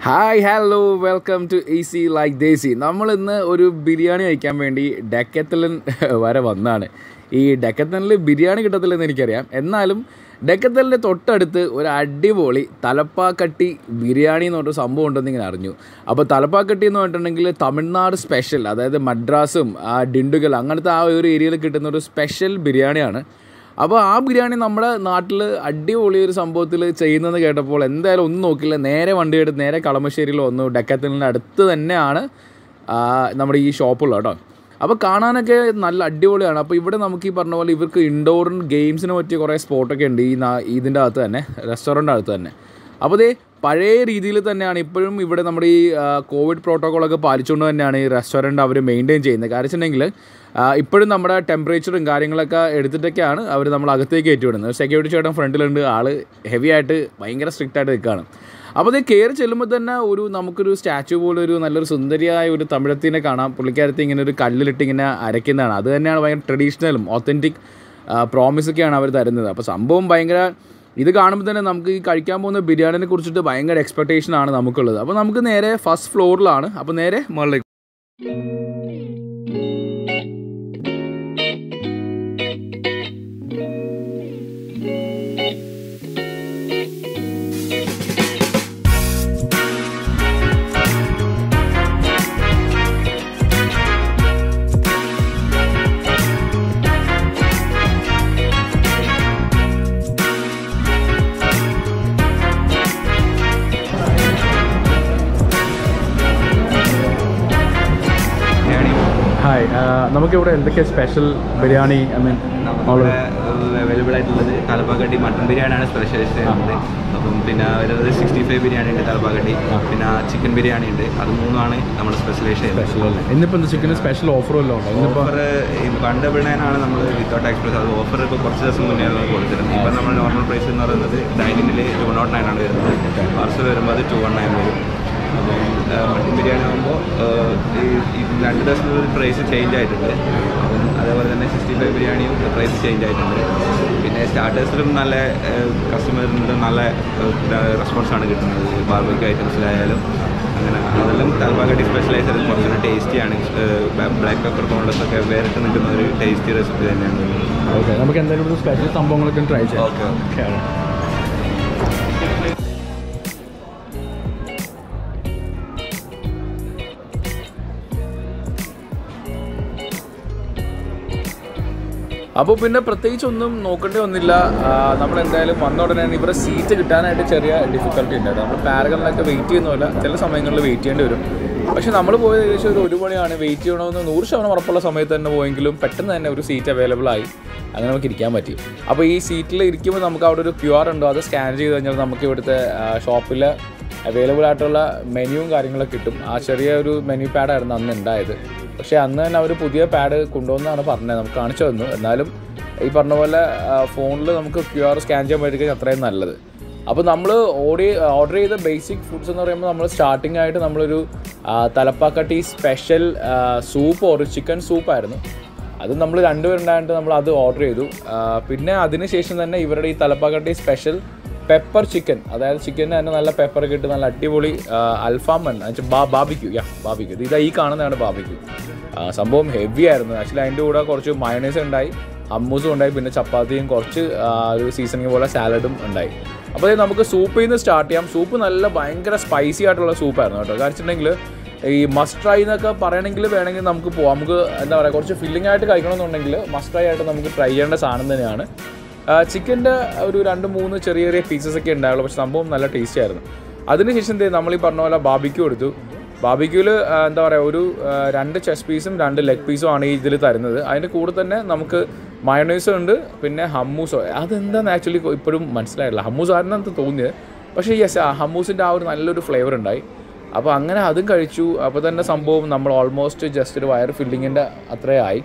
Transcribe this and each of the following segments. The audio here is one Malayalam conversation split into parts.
hi hello welcome to easy like desi നമ്മൾ ഇന്ന് ഒരു ബിരിയാണി കഴിക്കാൻ വേണ്ടി ഡെക്കത്തലൻ വരെ വന്നാണ് ഈ ഡെക്കത്തലിൽ ബിരിയാണി കിട്ടത്തില്ലെന്ന് എനിക്കറിയാം എന്നാലും ഡെക്കത്തലിൻ്റെ തൊട്ടടുത്ത് ഒരു അടിപൊളി തലപ്പാക്കട്ടി ബിരിയാണി എന്ന് പറഞ്ഞൊരു സംഭവം ഉണ്ടെന്ന് ഇങ്ങനെ അറിഞ്ഞു അപ്പോൾ തലപ്പാക്കട്ടി എന്ന് പറഞ്ഞിട്ടുണ്ടെങ്കിൽ തമിഴ്നാട് സ്പെഷ്യൽ അതായത് മദ്രാസും ആ ഡിണ്ടുഗൽ അങ്ങനത്തെ ആ ഒരു ഏരിയയിൽ കിട്ടുന്ന ഒരു സ്പെഷ്യൽ ബിരിയാണിയാണ് അപ്പോൾ ആ ബിരിയാണി നമ്മുടെ നാട്ടിൽ അടിപൊളി ഒരു സംഭവത്തിൽ ചെയ്യുന്നതെന്ന് കേട്ടപ്പോൾ എന്തായാലും ഒന്നും നോക്കില്ല നേരെ വണ്ടി എടുത്ത് നേരെ കളമശ്ശേരിയിൽ വന്നു ഡെക്കത്തലിൻ്റെ അടുത്ത് തന്നെയാണ് ആ, നമ്മുടെ ഈ ഷോപ്പുള്ളത് കേട്ടോ അപ്പോൾ കാണാനൊക്കെ നല്ല അടിപൊളിയാണ് അപ്പോൾ ഇവിടെ നമുക്ക് ഈ പറഞ്ഞ പോലെ ഇവർക്ക് ഇൻഡോർ ഗെയിംസിന് പറ്റിയ കുറേ സ്പോട്ടൊക്കെ ഉണ്ട് ഈ നാ- ഇതിൻ്റെ അകത്ത് തന്നെ റെസ്റ്റോറൻ്റ് അകത്ത് തന്നെ അപ്പോൾ ദേ പഴയ രീതിയിൽ തന്നെയാണ് ഇപ്പോഴും ഇവിടെ നമ്മുടെ ഈ ആ, കോവിഡ് പ്രോട്ടോക്കോളൊക്കെ പാലിച്ചുകൊണ്ട് തന്നെയാണ് ഈ റെസ്റ്റോറൻറ്റ് അവർ മെയിൻറ്റെയിൻ ചെയ്യുന്നത് കാരണം വെച്ചിട്ടുണ്ടെങ്കിൽ ആ, ഇപ്പോഴും നമ്മുടെ ടെമ്പറേച്ചറും കാര്യങ്ങളൊക്കെ എടുത്തിട്ടൊക്കെയാണ് അവർ നമ്മൾ അകത്തേക്ക് കയറ്റി വിടുന്നത് സെക്യൂരിറ്റി ചേട്ടൻ ഫ്രണ്ടിലുണ്ട് ആള് ഹെവി ആയിട്ട് ഭയങ്കര സ്ട്രിക്റ്റ് ആയിട്ട് നിൽക്കുകയാണ് അപ്പോൾ ഇത് കയറി ചെല്ലുമ്പോൾ തന്നെ ഒരു നമുക്കൊരു സ്റ്റാച്ചു പോലെ ഒരു നല്ലൊരു സുന്ദരിയായ ഒരു തമിഴത്തിനെ കാണാം പുള്ളിക്കാരത്തി ഇങ്ങനെ ഒരു കല്ലിലിട്ട് ഇങ്ങനെ അരയ്ക്കുന്നതാണ് അത് തന്നെയാണ് ഭയങ്കര ട്രഡീഷണലും ഒത്തൻറ്റിക് പ്രോമിസൊക്കെയാണ് അവർ തരുന്നത് അപ്പോൾ സംഭവം ഭയങ്കര ഇത് കാണുമ്പോൾ തന്നെ നമുക്ക് ഈ കഴിക്കാൻ പോകുന്ന ബിരിയാണിനെ കുറിച്ചിട്ട് ഭയങ്കര എക്സ്പെക്ടേഷൻ ആണ് നമുക്കുള്ളത് അപ്പോൾ നമുക്ക് നേരെ ഫസ്റ്റ് ഫ്ലോറിലാണ് അപ്പോൾ നേരെ മുകളിലേക്ക് ബിരിയാണി ഹായ് നമുക്കിവിടെ എന്തൊക്കെ സ്പെഷ്യൽ ബിരിയാണി ഐ മീൻ നമുക്കിവിടെ അവൈലബിൾ ആയിട്ടുള്ളത് തലപ്പാക്കട്ടി മട്ടൺ ബിരിയാണിയാണ് സ്പെഷ്യലൈസ് ചെയ്യുന്നത് അപ്പം പിന്നെ വരുന്നത് സിക്സ്റ്റി ഫൈവ് ബിരിയാണി ഉണ്ട് തലപ്പാക്കട്ടി പിന്നെ ചിക്കൻ ബിരിയാണി ഉണ്ട് അത് മൂന്നുമാണ് നമ്മൾ സ്പെഷ്യലൈസ് ചെയ്യുന്നത് സ്പെഷ്യൽ അല്ലേ ഇന്നിപ്പോൾ എന്താ ചിക്കന് സ്പെഷ്യൽ ഓഫറും എല്ലാം ഉണ്ടോ ഇന്നിപ്പോൾ ഓഫർ പണ്ട് എവിടെയാണ് നമ്മൾ വിത്തൗട്ട് എക്സ്പ്രസ് അത് ഓഫർ ഇപ്പോൾ കുറച്ച് ദിവസം മുന്നേ നമ്മൾ കൊടുത്തിരുന്നത് ഇപ്പം നമ്മൾ നോർമൽ പ്രൈസ് എന്ന് പറയുന്നത് ഡൈനിങ്ങിൽ ടു നോട്ട് നയൻ ആണ് വരുന്നത് പാർസൽ വരുമ്പോൾ അത് ടു വൺ നയൻ വരും അപ്പം മട്ടൻ ബിരിയാണി ആകുമ്പോൾ ഈ ഈ രണ്ട് ദിവസത്തിൽ പ്രൈസ് ചേഞ്ച് ആയിട്ടുണ്ട് അപ്പം അതേപോലെ തന്നെ സിക്സ്റ്റി ഫൈവ് ബിരിയാണിയും പ്രൈസ് ചേഞ്ച് ആയിട്ടുണ്ട് പിന്നെ സ്റ്റാർട്ടേഴ്സിലും നല്ല കസ്റ്റമറിൻ്റെ നല്ല റെസ്പോൺസ് ആണ് കിട്ടുന്നത് ബാർബിക്യൂ ഐറ്റംസിലായാലും അങ്ങനെ അതെല്ലാം തലപ്പാക്കട്ടി സ്പെഷ്യലൈസ് ചെയ്ത് കുറച്ചുകൂടി ടേസ്റ്റിയാണ് ബ്ലാക്ക് പെപ്പർ കോൺലസ് ഒക്കെ വേറിട്ട് നിൽക്കുന്ന ഒരു ടേസ്റ്റി റെസിപ്പി തന്നെയാണ് ഓക്കെ നമുക്ക് എന്തായാലും ഇവിടെ സ്പെഷ്യൽ സംഭവങ്ങളൊക്കെ ട്രൈ ചെയ്യാം ഓക്കെ ഓക്കെ അപ്പോൾ പിന്നെ പ്രത്യേകിച്ച് ഒന്നും നോക്കേണ്ടി വന്നില്ല നമ്മൾ എന്തായാലും വന്ന ഉടനെ തന്നെ ഇവിടെ സീറ്റ് കിട്ടാനായിട്ട് ചെറിയ ഡിഫിക്കൽട്ടി ഉണ്ടായിരുന്നു നമ്മൾ പാരകളിലൊക്കെ വെയിറ്റ് ചെയ്യുന്നില്ല ചില സമയങ്ങളിൽ വെയിറ്റ് ചെയ്യേണ്ടി വരും പക്ഷേ നമ്മൾ പോയത് ഏകദേശം ഒരു ഒരു മണിയാണ് വെയിറ്റ് ചെയ്യണമെന്ന് നൂറ് ശതമാനം ഉറപ്പുള്ള സമയത്ത് തന്നെ പോയെങ്കിലും പെട്ടെന്ന് തന്നെ ഒരു സീറ്റ് അവൈലബിൾ ആയി അങ്ങനെ നമുക്ക് ഇരിക്കാൻ പറ്റി അപ്പോൾ ഈ സീറ്റിൽ ഇരിക്കുമ്പോൾ നമുക്ക് അവിടെ ഒരു ക്യു ആർ ഉണ്ടോ അത് സ്കാൻ ചെയ്ത് കഴിഞ്ഞാൽ നമുക്ക് ഇവിടുത്തെ ഷോപ്പിൽ അവൈലബിൾ ആയിട്ടുള്ള മെനുവും കാര്യങ്ങളൊക്കെ കിട്ടും ആ ചെറിയ ഒരു മെനു പാഡായിരുന്നു അന്ന് ഉണ്ടായത് പക്ഷേ അന്ന് തന്നെ അവർ പുതിയ പാഡ് കൊണ്ടുവന്നാണ് പറഞ്ഞത് നമുക്ക് കാണിച്ചു തന്നു എന്നാലും ഈ പറഞ്ഞ പോലെ ഫോണിൽ നമുക്ക് ക്യു ആർ സ്കാൻ ചെയ്യാൻ പറ്റുക അത്രയും നല്ലത് അപ്പോൾ നമ്മൾ ഓടി ഓർഡർ ചെയ്ത ബേസിക് ഫുഡ്സ് എന്ന് പറയുമ്പോൾ നമ്മൾ സ്റ്റാർട്ടിംഗ് ആയിട്ട് നമ്മളൊരു ആ, തലപ്പാക്കട്ടി സ്പെഷ്യൽ സൂപ്പ് ഒരു ചിക്കൻ സൂപ്പായിരുന്നു അത് നമ്മൾ രണ്ടുപേരുണ്ടായിട്ട് നമ്മൾ അത് ഓർഡർ ചെയ്തു ആ, പിന്നെ അതിനുശേഷം തന്നെ ഇവരുടെ ഈ തലപ്പാക്കട്ടി സ്പെഷ്യൽ പെപ്പർ ചിക്കൻ അതായത് ചിക്കന് തന്നെ നല്ല പെപ്പർ ഇട്ട് നല്ല അടിപൊളി ആ, അൽഫാം തന്നെ ബാ ബാബിക്യൂ യാ ബാബിക്യൂ ഇതാ ഈ കാണുന്നതാണ് ബാബിക്യൂ സംഭവം ഹെവി ആയിരുന്നു ആക്ച്വലി അതിൻ്റെ കൂടെ കുറച്ച് മയണൈസ് ഉണ്ടായി ഹമ്മൂസും ഉണ്ടായി പിന്നെ ചപ്പാത്തിയും കുറച്ച് ആ, ഒരു സീസണിങ് പോലെ സാലഡും ഉണ്ടായി അപ്പോൾ ഇത് നമുക്ക് സൂപ്പിൽ നിന്ന് സ്റ്റാർട്ട് ചെയ്യാം സൂപ്പ് നല്ല ഭയങ്കര സ്പൈസി ആയിട്ടുള്ള സൂപ്പായിരുന്നു കേട്ടോ കാരണം വെച്ചിട്ടുണ്ടെങ്കിൽ ഈ മസ്റ്റ് ട്രൈ എന്നൊക്കെ പറയണമെങ്കിൽ വേണമെങ്കിൽ നമുക്ക് പോവാം നമുക്ക് എന്താ പറയുക കുറച്ച് ഫില്ലിംഗ് ആയിട്ട് കഴിക്കണമെന്നുണ്ടെങ്കിൽ മസ്റ്റ് ട്രൈ ആയിട്ട് നമുക്ക് ട്രൈ ചെയ്യേണ്ട സാധനം തന്നെയാണ് ചിക്കൻ്റെ ഒരു രണ്ട് മൂന്ന് ചെറിയ ചെറിയ പീസസ് ഒക്കെ ഉണ്ടായുള്ളൂ പക്ഷെ സംഭവം നല്ല ടേസ്റ്റി ആയിരുന്നു അതിനുശേഷം എന്തേ നമ്മൾ ഈ പറഞ്ഞ പോലെ ബാബിക്യൂ എടുത്തു ബാബിക്യൂല് എന്താ പറയുക ഒരു ആ, രണ്ട് ചെസ് പീസും രണ്ട് ലെഗ് പീസും ആണ് ഈ ഇതിൽ തരുന്നത് അതിൻ്റെ കൂടെ തന്നെ നമുക്ക് മയണൈസും ഉണ്ട് പിന്നെ ഹമ്മൂസോ അതെന്താന്ന് ആക്ച്വലി ഇപ്പോഴും മനസ്സിലായില്ല ഹമ്മൂസ് ആയിരുന്നെന്ന് തോന്നിയത് പക്ഷേ യെസ് ഹമ്മൂസിൻ്റെ ആ ഒരു നല്ലൊരു ഫ്ലേവർ ഉണ്ടായി അപ്പോൾ അങ്ങനെ അതും കഴിച്ചു അപ്പോൾ തന്നെ സംഭവം നമ്മൾ ഓൾമോസ്റ്റ് ജസ്റ്റ് ഒരു വയർ ഫില്ലിങ്ങിൻ്റെ അത്രയായി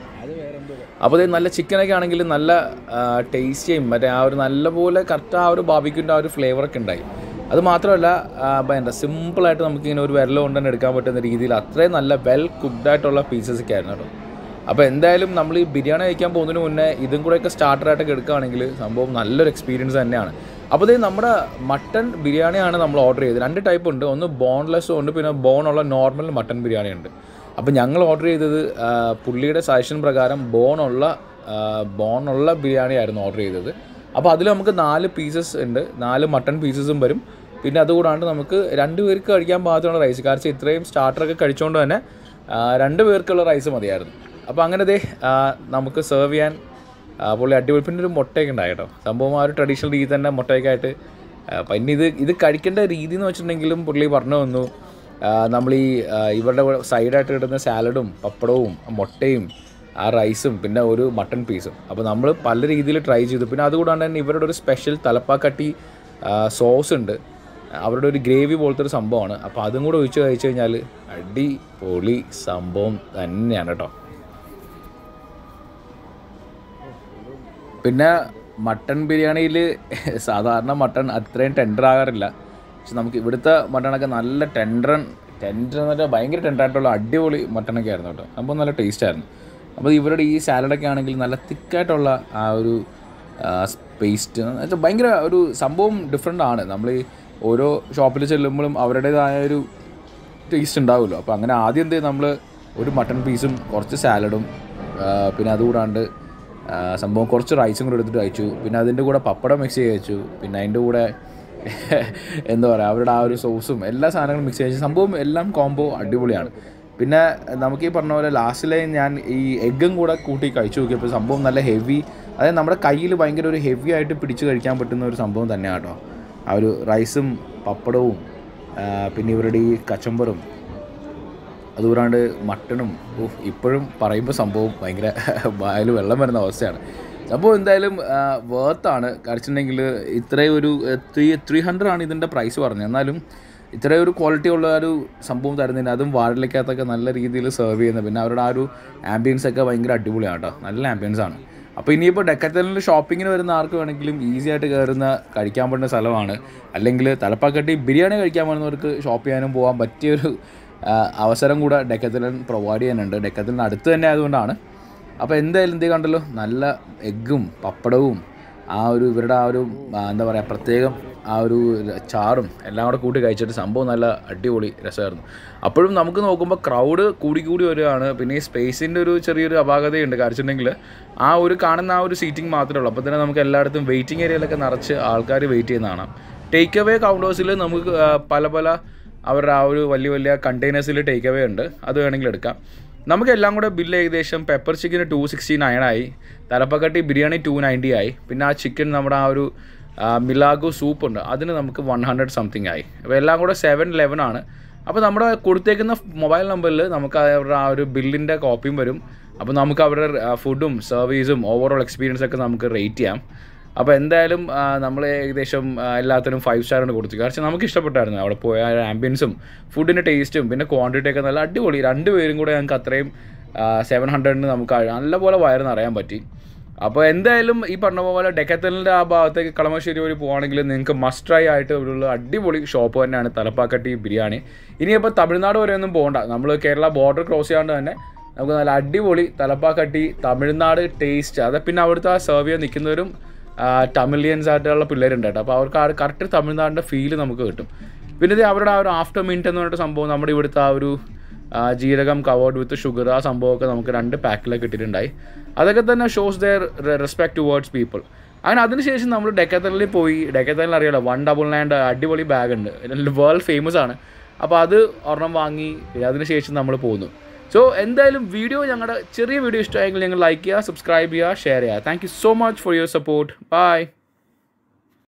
അപ്പോൾ ഇത് നല്ല ചിക്കനൊക്കെ ആണെങ്കിൽ നല്ല ടേസ്റ്റിയും മറ്റേ ആ ഒരു നല്ല പോലെ കറക്റ്റ് ആ ഒരു ബാബിക്കിൻ്റെ ആ ഒരു ഫ്ലേവറൊക്കെ ഉണ്ടായി അത് മാത്രമല്ല ആ, ഇപ്പം എന്താ സിമ്പിളായിട്ട് നമുക്കിങ്ങനെ ഒരു വിരൽ കൊണ്ട് തന്നെ എടുക്കാൻ പറ്റുന്ന രീതിയിൽ അത്രയും നല്ല വെൽ കുക്ക്ഡ് ആയിട്ടുള്ള പീസസ് ഒക്കെ ആയിരുന്നു കേട്ടോ അപ്പോൾ എന്തായാലും നമ്മൾ ഈ ബിരിയാണി കഴിക്കാൻ പോകുന്നതിന് മുന്നേ ഇതും കൂടെയൊക്കെ സ്റ്റാർട്ടറായിട്ടൊക്കെ എടുക്കുകയാണെങ്കിൽ സംഭവം നല്ലൊരു എക്സ്പീരിയൻസ് തന്നെയാണ് അപ്പോൾ ഇത് നമ്മുടെ മട്ടൺ ബിരിയാണിയാണ് നമ്മൾ ഓർഡർ ചെയ്തത് രണ്ട് ടൈപ്പ് ഉണ്ട് ഒന്ന് ബോൺലെസ്സും ഉണ്ട് പിന്നെ ബോണുള്ള നോർമൽ മട്ടൺ ബിരിയാണി ഉണ്ട് അപ്പോൾ ഞങ്ങൾ ഓർഡർ ചെയ്തത് ആ, പുള്ളിയുടെ സജഷൻ പ്രകാരം ബോണുള്ള ആ, ബോണുള്ള ബിരിയാണി ആയിരുന്നു ഓർഡർ ചെയ്തത് അപ്പോൾ അതിൽ നമുക്ക് നാല് പീസസ് ഉണ്ട് നാല് മട്ടൺ പീസസും വരും പിന്നെ അതുകൂടാണ്ട് നമുക്ക് രണ്ട് പേർക്ക് കഴിക്കാൻ പാകത്തിനുള്ള റൈസ് കാരണം ഇത്രയും സ്റ്റാർട്ടറൊക്കെ കഴിച്ചുകൊണ്ട് തന്നെ ആ, രണ്ട് പേർക്കുള്ള റൈസ് മതിയായിരുന്നു അപ്പോൾ അങ്ങനെ ദേ ആ, നമുക്ക് സെർവ് ചെയ്യാൻ ആ, പുള്ളി അടിപൊളി പിന്നെ ഒരു മുട്ടയൊക്കെ ഉണ്ടായി കേട്ടോ സംഭവം ആ ഒരു ട്രഡീഷണൽ രീതി തന്നെ മുട്ടയൊക്കെ ആയിട്ട് ആ, പിന്നെ ഇത് ഇത് കഴിക്കേണ്ട രീതി എന്ന് വെച്ചിട്ടുണ്ടെങ്കിലും പുള്ളി പറഞ്ഞു തന്നു ആ, നമ്മൾ ഈ ആ, ഇവരുടെ സൈഡായിട്ട് കിട്ടുന്ന സാലഡും പപ്പടവും മുട്ടയും ആ റൈസും പിന്നെ ഒരു മട്ടൺ പീസും അപ്പോൾ നമ്മൾ പല രീതിയിൽ ട്രൈ ചെയ്തു പിന്നെ അതുകൂടാണ്ട് തന്നെ ഇവരുടെ ഒരു സ്പെഷ്യൽ തലപ്പാക്കട്ടി സോസ് ഉണ്ട് അവരുടെ ഒരു ഗ്രേവി പോലത്തെ ഒരു സംഭവമാണ് അപ്പോൾ അതും കൂടെ ഒഴിച്ച് കഴിച്ച് കഴിഞ്ഞാൽ അടിപൊളി സംഭവം തന്നെയാണ് കേട്ടോ പിന്നെ മട്ടൺ ബിരിയാണിയിൽ സാധാരണ മട്ടൺ അത്രയും ടെൻഡർ ആകാറില്ല പക്ഷെ നമുക്ക് ഇവിടുത്തെ മട്ടണൊക്കെ നല്ല ടെൻഡറൻ ടെൻഡർ എന്ന് വെച്ചാൽ ഭയങ്കര ടെൻഡറായിട്ടുള്ള അടിപൊളി മട്ടണൊക്കെ ആയിരുന്നു കേട്ടോ അപ്പോൾ നല്ല ടേസ്റ്റ് ആയിരുന്നു അപ്പോൾ ഇവരുടെ ഈ സാലഡൊക്കെ ആണെങ്കിൽ നല്ല തിക്കായിട്ടുള്ള ആ ഒരു പേസ്റ്റ് വെച്ചാൽ ഭയങ്കര ഒരു സംഭവം ഡിഫറെൻ്റ് ആണ് നമ്മൾ ഈ ഓരോ ഷോപ്പിൽ ചെല്ലുമ്പോഴും അവരുടേതായ ഒരു ടേസ്റ്റ് ഉണ്ടാവുമല്ലോ അപ്പോൾ അങ്ങനെ ആദ്യം എന്ത് നമ്മൾ ഒരു മട്ടൺ പീസും കുറച്ച് സാലഡും ആ, പിന്നെ അതുകൂടാണ്ട് ആ, സംഭവം കുറച്ച് റൈസും കൂടെ എടുത്തിട്ട് കഴിച്ചു പിന്നെ അതിൻ്റെ കൂടെ പപ്പടം മിക്സ് ചെയ്ത് കഴിച്ചു പിന്നെ അതിൻ്റെ കൂടെ എന്താ പറയുക അവരുടെ ആ ഒരു സോസും എല്ലാ സാധനങ്ങളും മിക്സ് ചെയ്ത് സംഭവം എല്ലാം കോംബോ അടിപൊളിയാണ് പിന്നെ നമുക്ക് ഈ പറഞ്ഞ പോലെ ലാസ്റ്റിലെ ഞാൻ ഈ എഗ്ഗും കൂടെ കൂട്ടി കഴിച്ചു നോക്കിയപ്പോൾ സംഭവം നല്ല ഹെവി അതായത് നമ്മുടെ കയ്യിൽ ഭയങ്കര ഒരു ഹെവി ആയിട്ട് പിടിച്ച് കഴിക്കാൻ പറ്റുന്ന ഒരു സംഭവം തന്നെയാണ് കേട്ടോ ആ ഒരു റൈസും പപ്പടവും ആ, പിന്നെ ഇവരുടെ ഈ കച്ചമ്പറും അതുകൂടാണ്ട് മട്ടണും ഓഹ് ഇപ്പോഴും പറയുമ്പോൾ സംഭവം ഭയങ്കര വായിൽ വെള്ളം വരുന്ന അവസ്ഥയാണ് അപ്പോൾ എന്തായാലും വേർത്താണ് കഴിച്ചിട്ടുണ്ടെങ്കിൽ ഇത്രയും ഒരു ത്രീ ത്രീ ഹൺഡ്രഡ് ആണ് ഇതിൻ്റെ പ്രൈസ് പറഞ്ഞത് എന്നാലും ഇത്രയും ഒരു ക്വാളിറ്റി ഉള്ള ഒരു സംഭവം തരുന്നതിന് അതും വാഴലക്കകത്തൊക്കെ നല്ല രീതിയിൽ സെർവ് ചെയ്യുന്നത് പിന്നെ അവരുടെ ആ ഒരു ആംബിയൻസ് ഒക്കെ ഭയങ്കര അടിപൊളിയാണ് കേട്ടോ നല്ല ആംബിയൻസ് ആണ് അപ്പോൾ ഇനിയിപ്പോൾ ഡെക്കത്തലിൽ ഷോപ്പിങ്ങിന് വരുന്ന ആർക്ക് വേണമെങ്കിലും ഈസി ആയിട്ട് കയറുന്ന കഴിക്കാൻ പറ്റുന്ന സ്ഥലമാണ് അല്ലെങ്കിൽ തലപ്പാക്കട്ടി ബിരിയാണി കഴിക്കാൻ വരുന്നവർക്ക് ഷോപ്പ് ചെയ്യാനും പോകാൻ പറ്റിയൊരു ആ, അവസരം കൂടെ ഡെക്കത്തലൻ പ്രൊവൈഡ് ചെയ്യാനുണ്ട് ഡെക്കത്തലിന് അടുത്ത് തന്നെ ആയതുകൊണ്ടാണ് അപ്പോൾ എന്തായാലും എന്ത് കണ്ടല്ലോ നല്ല എഗ്ഗും പപ്പടവും ആ ഒരു ഇവരുടെ ആ ഒരു ആ, എന്താ പറയുക പ്രത്യേകം ആ ഒരു ചാറും എല്ലാം കൂടെ കൂട്ടി കഴിച്ചിട്ട് സംഭവം നല്ല അടിപൊളി രസമായിരുന്നു അപ്പോഴും നമുക്ക് നോക്കുമ്പോൾ ക്രൗഡ് കൂടി കൂടി വരികയാണ് പിന്നെ ഈ സ്പേസിൻ്റെ ഒരു ചെറിയൊരു അപാകതയുണ്ട് കാണിച്ചിട്ടുണ്ടെങ്കിൽ ആ ഒരു കാണുന്ന ആ ഒരു സീറ്റിംഗ് മാത്രമേ ഉള്ളൂ അപ്പോൾ തന്നെ നമുക്ക് എല്ലായിടത്തും വെയിറ്റിംഗ് ഏരിയയിലൊക്കെ നിറച്ച് ആൾക്കാർ വെയിറ്റ് ചെയ്യുന്ന കാണാം ടേക്ക് അവേ കൗണ്ടേഴ്സിൽ നമുക്ക് ആ, പല പല അവരുടെ ആ ഒരു വലിയ വലിയ കണ്ടെയ്നേഴ്സിൽ ടേക്ക് അവേ ഉണ്ട് അത് വേണമെങ്കിൽ എടുക്കാം നമുക്ക് എല്ലാം കൂടെ ബില്ല് ഏകദേശം പെപ്പർ ചിക്കന് ടു സിക്സ്റ്റി നയൻ ആയി തലപ്പക്കട്ടി ബിരിയാണി ടു നയൻറ്റി ആയി പിന്നെ ആ ചിക്കൻ നമ്മുടെ ആ ഒരു ആ, മിലാഗോ സൂപ്പ് ഉണ്ട് അതിന് നമുക്ക് വൺ ഹൺഡ്രഡ് സംതിങ് ആയി അപ്പോൾ എല്ലാം കൂടെ സെവൻ ലെവൻ ആണ് അപ്പോൾ നമ്മുടെ കൊടുത്തേക്കുന്ന മൊബൈൽ നമ്പറിൽ നമുക്ക് അവരുടെ ആ ഒരു ബില്ലിൻ്റെ കോപ്പിയും വരും അപ്പോൾ നമുക്ക് അവരുടെ ഫുഡും സർവീസും ഓവറോൾ എക്സ്പീരിയൻസ് ഒക്കെ നമുക്ക് റേറ്റ് ചെയ്യാം അപ്പോൾ എന്തായാലും നമ്മൾ ഏകദേശം ആ, എല്ലാത്തിനും ഫൈവ് സ്റ്റാറാണ് കൊടുത്തു കാരണം നമുക്ക് ഇഷ്ടപ്പെട്ടായിരുന്നു അവിടെ പോയ ആംബിയൻസും ഫുഡിൻ്റെ ടേസ്റ്റും പിന്നെ ക്വാണ്ടിറ്റി ഒക്കെ നല്ല അടിപൊളി രണ്ട് പേരും കൂടെ ഞങ്ങൾക്ക് അത്രയും സെവൻ ഹൺഡ്രഡിന് നമുക്ക് ആ- നല്ലപോലെ വയറിന്ന് അറിയാൻ പറ്റി അപ്പോൾ എന്തായാലും ഈ പറഞ്ഞ പോലെ ഡെക്കത്തലിൻ്റെ ആ ഭാഗത്തേക്ക് കളമശ്ശേരി വഴി പോവുകയാണെങ്കിൽ നിങ്ങൾക്ക് മസ്റ്റ് ട്രൈ ആയിട്ട് ഉള്ള അടിപൊളി ഷോപ്പ് തന്നെയാണ് തലപ്പാക്കട്ടി ബിരിയാണി ഇനിയിപ്പോൾ തമിഴ്നാട് വരെ ഒന്നും പോകണ്ട നമ്മൾ കേരള ബോർഡർ ക്രോസ് ചെയ്യാണ്ട് തന്നെ നമുക്ക് നല്ല അടിപൊളി തലപ്പാക്കട്ടി തമിഴ്നാട് ടേസ്റ്റ് അത് പിന്നെ അവിടുത്തെ ആ സെർവ് ചെയ്യാൻ നിൽക്കുന്നവരും തമിഴിയൻസ് ആയിട്ടുള്ള പിള്ളേരുണ്ട് കേട്ടോ അപ്പോൾ അവർക്ക് ആ കറക്റ്റ് തമിഴ്നാടിൻ്റെ ഫീല് നമുക്ക് കിട്ടും പിന്നെ ഇത് അവരുടെ ആ ഒരു ആഫ്റ്റർ മിനിറ്റ് എന്ന് പറഞ്ഞിട്ട് സംഭവം നമ്മുടെ ഇവിടുത്തെ ആ ഒരു ആ, ജീരകം കവേർഡ് വിത്ത് ഷുഗർ ആ സംഭവമൊക്കെ നമുക്ക് രണ്ട് പാക്കിലൊക്കെ ഇട്ടിട്ടുണ്ടായി അതൊക്കെ തന്നെ shows their respect towards people അങ്ങനെ അതിനുശേഷം നമ്മൾ ഡെക്കത്തലിൽ പോയി ഡെക്കത്തലിൽ അറിയാലോ വൺ ഡബിൾ നയൻ്റെ അടിപൊളി ബാഗ് ഉണ്ട് വേൾഡ് ഫേമസ് ആണ് അപ്പോൾ അത് ഒരെണ്ണം വാങ്ങി പിന്നെ അതിനുശേഷം നമ്മൾ പോകുന്നു സോ എന്തായാലും വീഡിയോ ഞങ്ങളുടെ ചെറിയ വീഡിയോ ഇഷ്ടമായെങ്കിൽ നിങ്ങൾ ലൈക്ക് ചെയ്യുക സബ്സ്ക്രൈബ് ചെയ്യുക ഷെയർ ചെയ്യുക thank you so much for your support by